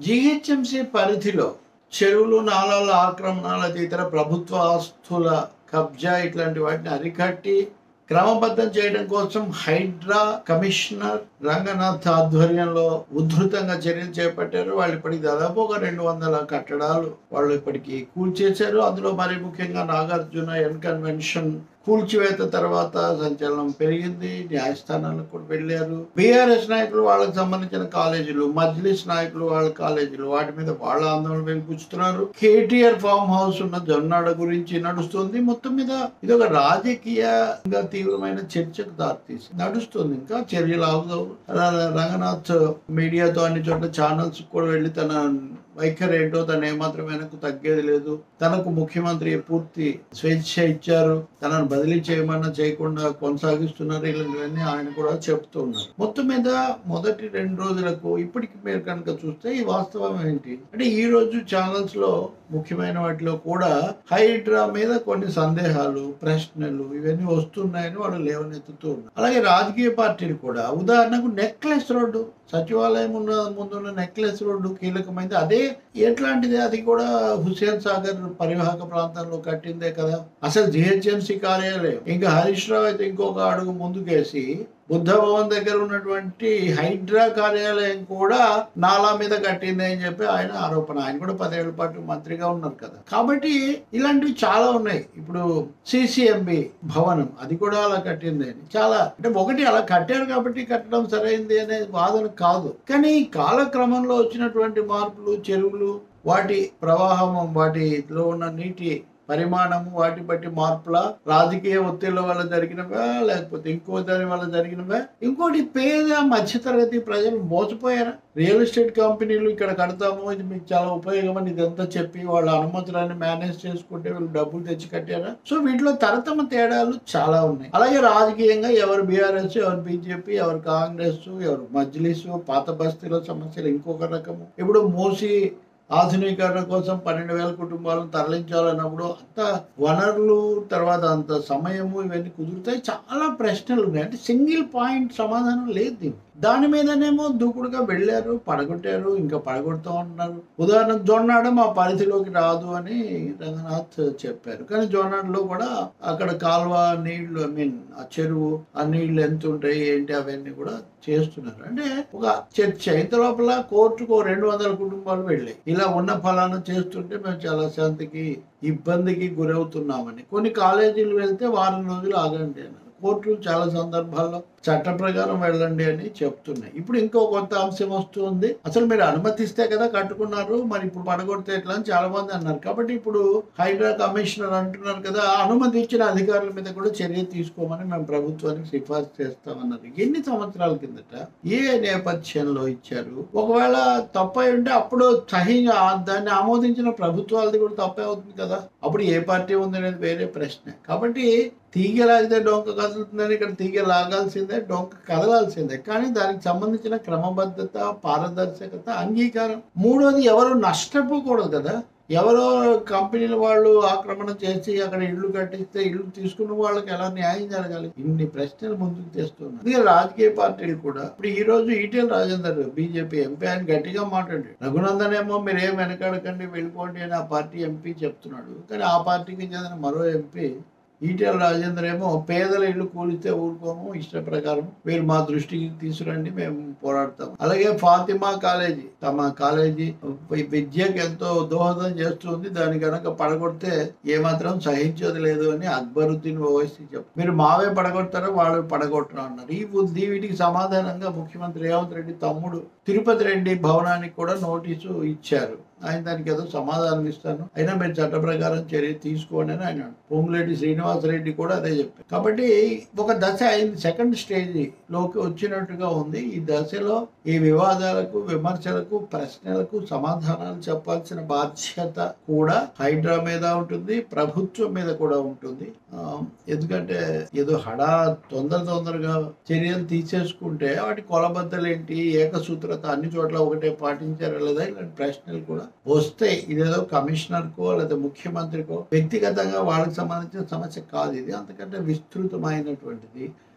GHMC పరిధిలో చెరువులు నాలాల ఆక్రమణలు అది ఇతర ప్రభుత్వ ఆస్తుల కబ్జా ఇట్లాంటి వాటిని అరికట్టి క్రమబద్ధం చేయడం కోసం హైడ్రా కమిషనర్ రంగనాథ్ ఆధ్వర్యంలో ఉధృతంగా చర్యలు చేపట్టారు వాళ్ళు ఇప్పటికి దాదాపు ఒక రెండు వందల కట్టడాలు వాళ్ళు ఇప్పటికి కూల్చేశారు అందులో మరి ముఖ్యంగా నాగార్జున ఎన్ కన్వెన్షన్ కూల్చివేత తర్వాత సంచలనం పెరిగింది న్యాయస్థానాలకు కూడా వెళ్ళారు బీఆర్ఎస్ నాయకులు వాళ్ళకి సంబంధించిన కాలేజీలు మజ్లిస్ నాయకులు వాళ్ళ కాలేజీలు వాటి మీద వాళ్ళ ఆందోళన వెలిపుచ్చుతున్నారు కేటీఆర్ ఫామ్ హౌస్ ఉన్న జొన్నాడ గురించి నడుస్తుంది మొత్తం మీద ఇది ఒక రాజకీయంగా తీవ్రమైన చర్చకు దారితీసింది నడుస్తుంది ఇంకా చర్యలు ఆగుదావు రంగనాథ్ మీడియాతో అన్ని చోట్ల ఛానల్స్ కూడా వెళ్ళి తన వైఖరి ఏంటో తను ఏమాత్రం వెనక్కు తగ్గేది లేదు తనకు ముఖ్యమంత్రి పూర్తి స్వేచ్ఛ ఇచ్చారు తనను బదిలీ చేయమన్నా చేయకుండా కొనసాగిస్తున్నారు ఇలాంటివన్నీ ఆయన కూడా చెప్తూ ఉన్నారు మొత్తం మీద మొదటి రెండు రోజులకు ఇప్పటికి మీరు కనుక చూస్తే ఈ వాస్తవం ఏంటి అంటే ఈ రోజు ఛానల్స్ లో ముఖ్యమైన వాటిలో కూడా హైడ్రా మీద కొన్ని సందేహాలు ప్రశ్నలు ఇవన్నీ వస్తున్నాయని వాళ్ళు లేవనెత్తుతూ ఉన్నారు అలాగే రాజకీయ పార్టీలు కూడా ఉదాహరణకు నెక్లెస్ రోడ్డు సచివాలయం ఉన్న ముందున్న నెక్లెస్ రోడ్డు కీలకమైంది అదే ఎట్లాంటిది అది కూడా హుసేన్ సాగర్ పరివాహక ప్రాంతంలో కట్టిందే కదా అసలు జిహెచ్ఎంసీ కార్యాలయం ఇంకా హరీష్ రావు అయితే ఇంకొక అడుగు ముందుకేసి బుద్ధ భవన్ దగ్గర ఉన్నటువంటి హైడ్రా కార్యాలయం కూడా నాలా మీద కట్టింది అని చెప్పి ఆయన ఆరోపణ ఆయన కూడా పదేళ్ల పాటు మంత్రిగా ఉన్నారు కదా కాబట్టి ఇలాంటివి చాలా ఉన్నాయి ఇప్పుడు సిసిఎంబి భవనం అది కూడా అలా కట్టింది అని చాలా అంటే ఒకటి అలా కట్టారు కాబట్టి కట్టడం సరైంది అనే వాదన కాదు కానీ కాలక్రమంలో వచ్చినటువంటి మార్పులు చెరువులు వాటి ప్రవాహం వాటిలో ఉన్న నీటి పరిమాణము వాటి బట్టి మార్పుల రాజకీయ ఒత్తిళ్ల వల్ల జరిగినవా లేకపోతే ఇంకో దాని వల్ల జరిగినవా ఇంకోటి పేద మధ్యతరగతి ప్రజలు మోసపోయారా రియల్ ఎస్టేట్ కంపెనీలు ఇక్కడ కడతాము ఇది మీకు చాలా ఉపయోగం అని ఇదంతా చెప్పి వాళ్ళ అనుమతులన్నీ మేనేజ్ చేసుకుంటే వీళ్ళు డబ్బులు తెచ్చి కట్టారా సో వీటిలో తరతమ తేడాలు చాలా ఉన్నాయి అలాగే రాజకీయంగా ఎవరు బీఆర్ఎస్ ఎవరు బీజేపీ ఎవరు కాంగ్రెస్ ఎవరు మజ్లిస్ పాత బస్తీల సమస్యలు ఇంకొక రకము ఇప్పుడు మూసి ఆధునీకరణ కోసం పన్నెండు వేల కుటుంబాలను తరలించాలన్నప్పుడు అంత వనరులు తర్వాత అంత సమయము ఇవన్నీ కుదురుతాయి చాలా ప్రశ్నలు ఉన్నాయి అంటే సింగిల్ పాయింట్ సమాధానం లేదు దీనికి దాని మీదనేమో దూకుడుగా వెళ్ళారు పడగొట్టారు ఇంకా పడగొడుతూ ఉంటున్నారు ఉదాహరణ జొన్నాడ మా పరిధిలోకి రాదు అని రంగనాథ్ చెప్పారు కానీ జొన్నాడలో కూడా అక్కడ కాలువ నీళ్లు ఐ మీన్ ఆ చెరువు ఆ నీళ్లు ఎంత ఉంటాయి ఏంటి అవన్నీ కూడా చేస్తున్నారు అంటే ఒక చర్చ ఇంత లోపల కోర్టుకు రెండు వందల కుటుంబాలు వెళ్ళాయి ఇలా ఉన్న ఫలానా చేస్తుంటే మేము చాలా శాంతికి ఇబ్బందికి గురవుతున్నామని కొన్ని కాలేజీలు వెళ్తే వారం రోజులు ఆగండి అన్నారు కోర్టులు చాలా సందర్భాల్లో చట్ట ప్రకారం వెళ్ళండి అని చెప్తున్నాయి ఇప్పుడు ఇంకో కొత్త అంశం వస్తుంది అసలు మీరు అనుమతిస్తే కదా కట్టుకున్నారు మరి ఇప్పుడు పడగొడితే ఎట్లా అని చాలా మంది అన్నారు కాబట్టి ఇప్పుడు హైడ్రా కమిషనర్ అంటున్నారు కదా అనుమతి ఇచ్చిన అధికారుల మీద కూడా చర్య తీసుకోమని మేము ప్రభుత్వానికి సిఫార్సు చేస్తామన్నారు ఎన్ని సంవత్సరాల కిందట ఏ నేపథ్యంలో ఇచ్చారు ఒకవేళ తప్పై ఉంటే అప్పుడు సహింగా దాన్ని ఆమోదించిన ప్రభుత్వాలది కూడా తప్పే అవుతుంది కదా అప్పుడు ఏ పార్టీ ఉంది అనేది వేరే ప్రశ్న కాబట్టి తీగ లాగితే డొంక కదులుతుందని ఇక్కడ తీగ లాగాల్సిందే డొంక కదలాల్సిందే కానీ దానికి సంబంధించిన క్రమబద్ధత పారదర్శకత అంగీకారం మూడోది ఎవరు నష్టపోకూడదు కదా ఎవరో కంపెనీల వాళ్ళు ఆక్రమణ చేసి అక్కడ ఇల్లు కట్టిస్తే ఇల్లు తీసుకున్న వాళ్ళకి ఎలా న్యాయం జరగాలి ఇన్ని ప్రశ్నలు ముందుకు తెస్తున్నారు అందుకే రాజకీయ పార్టీలు కూడా ఇప్పుడు ఈ రోజు ఈటెల రాజేందర్ బీజేపీ ఎంపీ ఆయన గట్టిగా మాట్లాడాడు రఘునందన్ ఏమో మీరు ఏం వెనకాడకండి వెళ్ళిపోండి అని ఆ పార్టీ ఎంపీ చెప్తున్నాడు కానీ ఆ పార్టీకి చెందిన మరో ఎంపీ ఈటెల రాజేందర్ ఏమో పేదల ఇల్లు కూలితే ఊరుకోము ఇష్ట ప్రకారం వీళ్ళు మా దృష్టికి తీసుకురండి మేము పోరాడతాం అలాగే ఫాతిమా కాలేజీ తమ కాలేజీ విద్యకు ఎంతో దోహదం చేస్తుంది దాని కనుక పడగొడితే ఏమాత్రం సహించేది లేదు అని అక్బరుద్దీన్ ఓవైసీ చెప్పు మీరు మావే పడగొడతారో వాళ్ళు పడగొట్టరు అన్నారు ఈ బుద్ధి వీటికి సమాధానంగా ముఖ్యమంత్రి రేవంత్ రెడ్డి తమ్ముడు తిరుపతి రెడ్డి భవనానికి కూడా నోటీసు ఇచ్చారు ఆయన దానికి ఏదో సమాధానం ఇస్తాను అయినా మీరు చట్ట ప్రకారం చర్య తీసుకోండి అని ఆయన పొంగులేటి శ్రీనివాసరెడ్డి కూడా అదే చెప్పారు కాబట్టి ఒక దశ అయింది సెకండ్ స్టేజ్ లోకి వచ్చినట్టుగా ఉంది ఈ దశలో ఈ వివాదాలకు విమర్శలకు ప్రశ్నలకు సమాధానాలు చెప్పాల్సిన బాధ్యత కూడా హైడ్రా మీద ఉంటుంది ప్రభుత్వం మీద కూడా ఉంటుంది ఆ, ఎందుకంటే ఏదో హడా తొందర తొందరగా చర్యలు తీసేసుకుంటే వాటి కొలబద్దలు ఏంటి ఏకసూత్రత అన్ని చోట్ల ఒకటే పాటించారా లేదా ఇలాంటి ప్రశ్నలు కూడా వస్తాయి ఇదేదో కమిషనర్కో లేదా ముఖ్యమంత్రికో వ్యక్తిగతంగా వాళ్ళకి సంబంధించిన సమస్య కాదు ఇది అంతకంటే విస్తృతమైనటువంటిది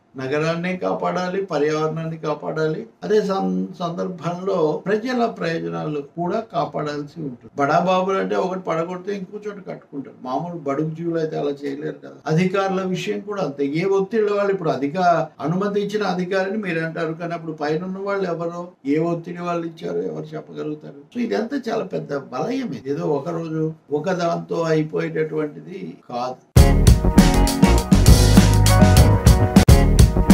నగరాన్ని కాపాడాలి పర్యావరణాన్ని కాపాడాలి అదే సం- సందర్భంలో ప్రజల ప్రయోజనాలు కూడా కాపాడాల్సి ఉంటుంది బడాబాబులు అంటే ఒకటి పడగొడితే ఇంకో చోట కట్టుకుంటారు మామూలు బడుగు జీవులు అయితే అలా చేయలేరు కదా అధికారుల విషయం కూడా అంతే ఏ ఒత్తిడి వాళ్ళు ఇప్పుడు అధిక అనుమతి ఇచ్చిన అధికారిని మీరు అంటారు కానీ అప్పుడు పైన ఉన్న వాళ్ళు ఎవరో ఏ ఒత్తిడి వాళ్ళు ఇచ్చారో ఎవరు చెప్పగలుగుతారు సో ఇదంతా చాలా పెద్ద బలయం ఇది ఏదో ఒక రోజు ఒక దాంతో అయిపోయేటటువంటిది కాదు